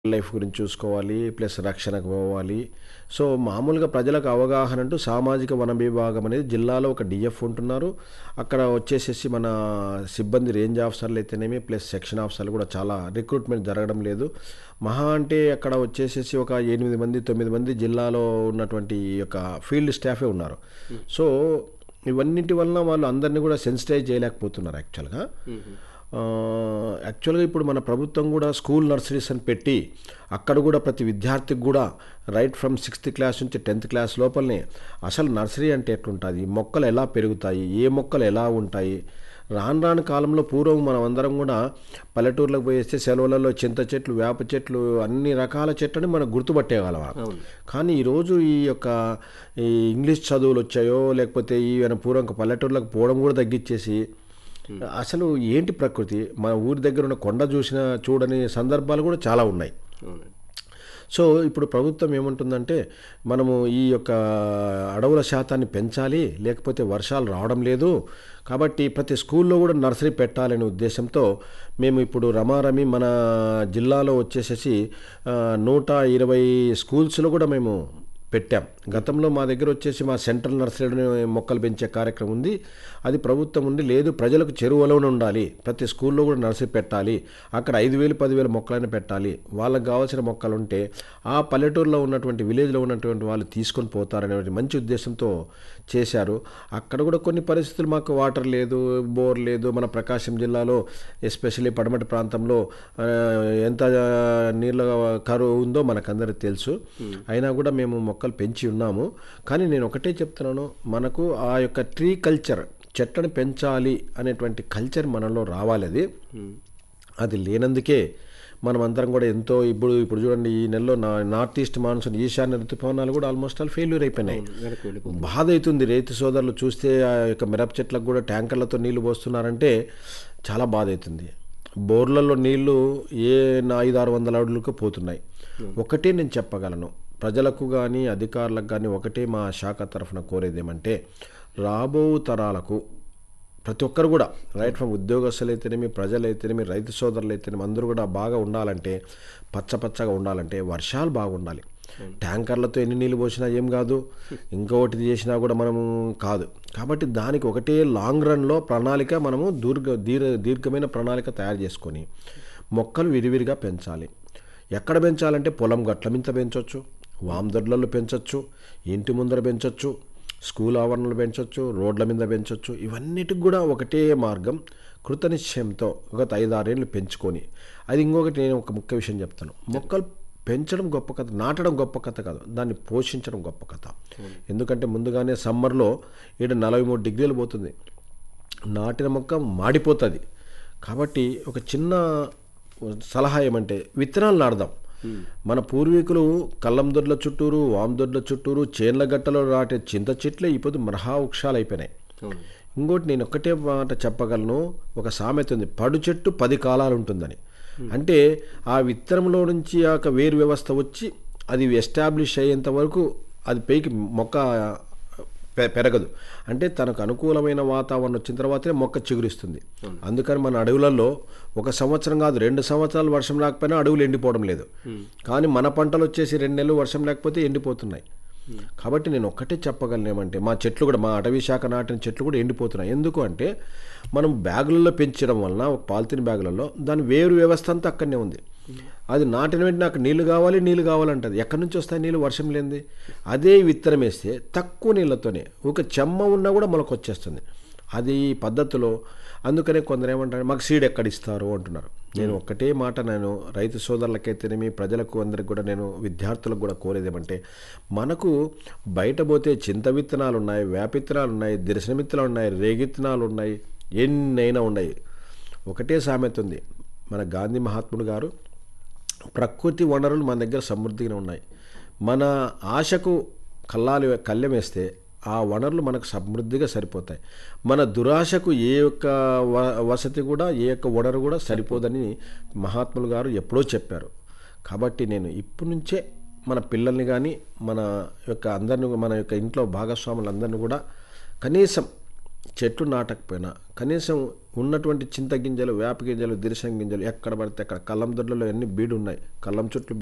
life గురించి చూసుకోవాలి plus రక్షణకు పోవాలి సో మామూలుగా ప్రజలకు అవగాహన అంటూ సామాజిక వన విభాగం అనేది జిల్లాలో ఒక డిఎఫ్ ఉంటున్నారు అక్కడ వచ్చేసేసి మన సిబ్బంది రేంజ్ ఆఫీసర్లు అయితేనేమి ప్లస్ సెక్షన్ ఆఫీసర్లు కూడా చాలా రిక్రూట్మెంట్ జరగడం లేదు మహా అంటే అక్కడ వచ్చేసేసి ఒక ఎనిమిది మంది తొమ్మిది మంది జిల్లాలో ఉన్నటువంటి ఈ యొక్క ఫీల్డ్ స్టాఫే ఉన్నారు సో ఇవన్నిటి వలన వాళ్ళు అందరినీ కూడా సెన్సిటైజ్ చేయలేకపోతున్నారు యాక్చువల్గా ఆ, యాక్చువల్గా ఇప్పుడు మన ప్రభుత్వం కూడా స్కూల్ నర్సరీస్ అని పెట్టి అక్కడ కూడా ప్రతి విద్యార్థికి కూడా రైట్ ఫ్రమ్ సిక్స్త్ క్లాస్ నుంచి టెన్త్ క్లాస్ లోపలనే అసలు నర్సరీ అంటే ఎట్లుంటుంది మొక్కలు ఎలా పెరుగుతాయి ఏ మొక్కలు ఎలా ఉంటాయి రాను రాను కాలంలో పూర్వం మనం అందరం కూడా పల్లెటూర్లకు పోయేస్తే సెలవులలో చింత చెట్లు వేప చెట్లు అన్ని రకాల చెట్లని మనం గుర్తుపట్టేయగలం కానీ ఈరోజు ఈ యొక్క ఈ ఇంగ్లీష్ చదువులు వచ్చాయో లేకపోతే ఈ పూర్వం పల్లెటూర్లకు పోవడం కూడా తగ్గించేసి అసలు ఏంటి ప్రకృతి మన ఊరి దగ్గర ఉన్న కొండ చూసిన చూడని సందర్భాలు కూడా చాలా ఉన్నాయి అవునండి సో ఇప్పుడు ప్రభుత్వం ఏమంటుందంటే మనము ఈ యొక్క అడవుల శాతాన్ని పెంచాలి లేకపోతే వర్షాలు రావడం లేదు కాబట్టి ప్రతి స్కూల్లో కూడా నర్సరీ పెట్టాలనే ఉద్దేశంతో మేము ఇప్పుడు రమారమి మన జిల్లాలో వచ్చేసేసి ఆ, నూట ఇరవై స్కూల్స్లో కూడా మేము పెట్టాం గతంలో మా దగ్గర వచ్చేసి మా సెంట్రల్ నర్సరీలో మొక్కలు పెంచే కార్యక్రమం ఉంది అది ప్రభుత్వం ఉండి లేదు ప్రజలకు చెరువులోనే ఉండాలి ప్రతి స్కూల్లో కూడా నర్సరీ పెట్టాలి అక్కడ ఐదు వేలు పదివేల మొక్కలైనా పెట్టాలి వాళ్ళకి కావాల్సిన మొక్కలు ఉంటే ఆ పల్లెటూరులో ఉన్నటువంటి విలేజ్లో ఉన్నటువంటి వాళ్ళు తీసుకొని పోతారనే మంచి ఉద్దేశంతో చేశారు అక్కడ కూడా కొన్ని పరిస్థితులు మాకు వాటర్ లేదు బోర్ లేదు మన ప్రకాశం జిల్లాలో ఎస్పెషల్లీ పడమటి ప్రాంతంలో ఆ, ఎంత నీళ్ళ కరువు ఉందో మనకందరికి తెలుసు అయినా కూడా మేము మొక్కలు పెంచి ఉన్నాము కానీ నేను ఒకటే చెప్తున్నాను మనకు ఆ యొక్క ట్రీ కల్చర్ చెట్లను పెంచాలి అనేటువంటి కల్చర్ మనలో రావాలి అది అది లేనందుకే మనం అందరం కూడా ఎంతో ఇప్పుడు ఇప్పుడు చూడండి ఈ నెలలో నా నార్త్ ఈస్ట్ మాన్సూన్ ఈశాన్య ఋతుపవనాలు కూడా ఆల్మోస్ట్ ఆల్ ఫెయిల్యూర్ అయిపోయినాయి వెనక్కి వెళ్ళిపో బాధ అవుతుంది రైతు సోదరులు చూస్తే ఆ యొక్క మిరప చెట్లకు కూడా ట్యాంకర్లతో నీళ్లు పోస్తున్నారంటే చాలా బాధ అవుతుంది బోర్లలో నీళ్లు ఏ నా ఐదు ఆరు వందల అడుగులకు పోతున్నాయి ఒకటే నేను చెప్పగలను ప్రజలకు కానీ అధికారులకు కానీ ఒకటే మా శాఖ తరఫున కోరేది ఏమంటే రాబో తరాలకు ప్రతి ఒక్కరు కూడా రైట్ ఫ్రమ్ ఉద్యోగస్తులు అయితేనేమి ప్రజలు అయితేనేమి రైతు సోదరులు అయితేనేమి అందరూ కూడా బాగా ఉండాలంటే పచ్చ పచ్చగా ఉండాలంటే వర్షాలు బాగుండాలి ట్యాంకర్లతో ఎన్ని నీళ్ళు పోసినా ఏం కాదు ఇంకొకటి చేసినా కూడా మనము కాదు కాబట్టి దానికి ఒకటే లాంగ్ రన్లో ప్రణాళిక మనము దీర్ఘ దీర్ఘ దీర్ఘమైన ప్రణాళిక తయారు చేసుకొని మొక్కలు విరివిరిగా పెంచాలి ఎక్కడ పెంచాలంటే పొలం గట్ల మీద పెంచవచ్చు వామదొడ్లలో పెంచవచ్చు ఇంటి ముందర పెంచవచ్చు స్కూల్ ఆవరణలు పెంచవచ్చు రోడ్ల మీద పెంచవచ్చు ఇవన్నిటికి కూడా ఒకటే మార్గం కృతనిశ్చయంతో గత ఐదారేళ్ళు పెంచుకొని అది ఇంకొకటి నేను ఒక ముఖ్య విషయం చెప్తాను మొక్కలు పెంచడం గొప్ప కథ నాటడం గొప్ప కథ కాదు దాన్ని పోషించడం గొప్ప కథ ఎందుకంటే ముందుగానే సమ్మర్లో ఈడ నలభై మూడు డిగ్రీలు పోతుంది నాటిన మొక్క మాడిపోతుంది కాబట్టి ఒక చిన్న సలహా ఏమంటే విత్తనాలు నాడదాం మన పూర్వీకులు కల్లం దొడ్ల చుట్టూరు వామ దొడ్ల చుట్టూరు చేన్ల గట్టలో నాటే చింత చెట్లే ఇప్పుడు మహా వృక్షాలు అయిపోయినాయి అవును ఇంకోటి నేను ఒక్కటే మాట చెప్పగలను ఒక సామెత ఉంది పడు చెట్టు పది కాలాలు ఉంటుందని అంటే ఆ విత్తనంలో నుంచి ఆ యొక్క వేరు వ్యవస్థ వచ్చి అది ఎస్టాబ్లిష్ అయ్యేంత వరకు అది పైకి మొక్క పె- పెరగదు అంటే తనకు అనుకూలమైన వాతావరణం వచ్చిన తర్వాతనే మొక్క చిగురిస్తుంది అందుకని మన అడవులలో ఒక సంవత్సరం కాదు రెండు సంవత్సరాలు వర్షం రాకపోయినా అడవులు ఎండిపోవడం లేదు కానీ మన పంటలు వచ్చేసి రెండు నెలలు వర్షం లేకపోతే ఎండిపోతున్నాయి కాబట్టి నేను ఒక్కటే చెప్పగలను ఏమంటే మా చెట్లు కూడా మా అటవీ శాఖ నాటిన చెట్లు కూడా ఎండిపోతున్నాయి ఎందుకు అంటే మనం బ్యాగులలో పెంచడం వలన ఒక పాలిథిన్ బ్యాగులలో దాని వేరు వ్యవస్థ అంతా అక్కడనే ఉంది అది నాటిన వెంటనే నాకు నీళ్లు కావాలి నీళ్లు కావాలంటది ఎక్కడి నుంచి వస్తాయి నీళ్ళు వర్షం లేనిది అదే విత్తనం వేస్తే తక్కువ నీళ్ళతోనే ఒక చెమ్మ ఉన్నా కూడా మనకు వచ్చేస్తుంది అది ఈ పద్ధతిలో అందుకనే కొందరు ఏమంటారు మాకు సీడ్ ఎక్కడ ఇస్తారు అంటున్నారు నేను ఒక్కటే మాట నేను రైతు సోదరులకైతేనేమి ప్రజలకు అందరికి కూడా నేను విద్యార్థులకు కూడా కోరేది ఏమంటే మనకు బయట పోతే చింత విత్తనాలు ఉన్నాయి వేప విత్తనాలు ఉన్నాయి దిరసిన విత్తనాలు ఉన్నాయి రేగిత్తనాలు ఉన్నాయి ఎన్నైనా ఉన్నాయి ఒకటే సామెత ఉంది మన గాంధీ మహాత్ముడు గారు ప్రకృతి వనరులు మన దగ్గర సమృద్ధిగా ఉన్నాయి మన ఆశకు కల్లాలు కళ్ళెం వేస్తే ఆ వనరులు మనకు సమృద్ధిగా సరిపోతాయి మన దురాశకు ఏ యొక్క వ- వసతి కూడా ఏ యొక్క వనరు కూడా సరిపోదని మహాత్ములు గారు ఎప్పుడో చెప్పారు కాబట్టి నేను ఇప్పటి నుంచే మన పిల్లల్ని కానీ మన యొక్క అందరిని మన యొక్క ఇంట్లో భాగస్వాములందరినీ కూడా కనీసం చెట్లు నాటకపోయినా కనీసం ఉన్నటువంటి చింత గింజలు వేప గింజలు దిరిసం గింజలు ఎక్కడ పడితే అక్కడ కళ్ళం దొడ్లలో అన్ని బీడు ఉన్నాయి కళ్ళం చుట్లు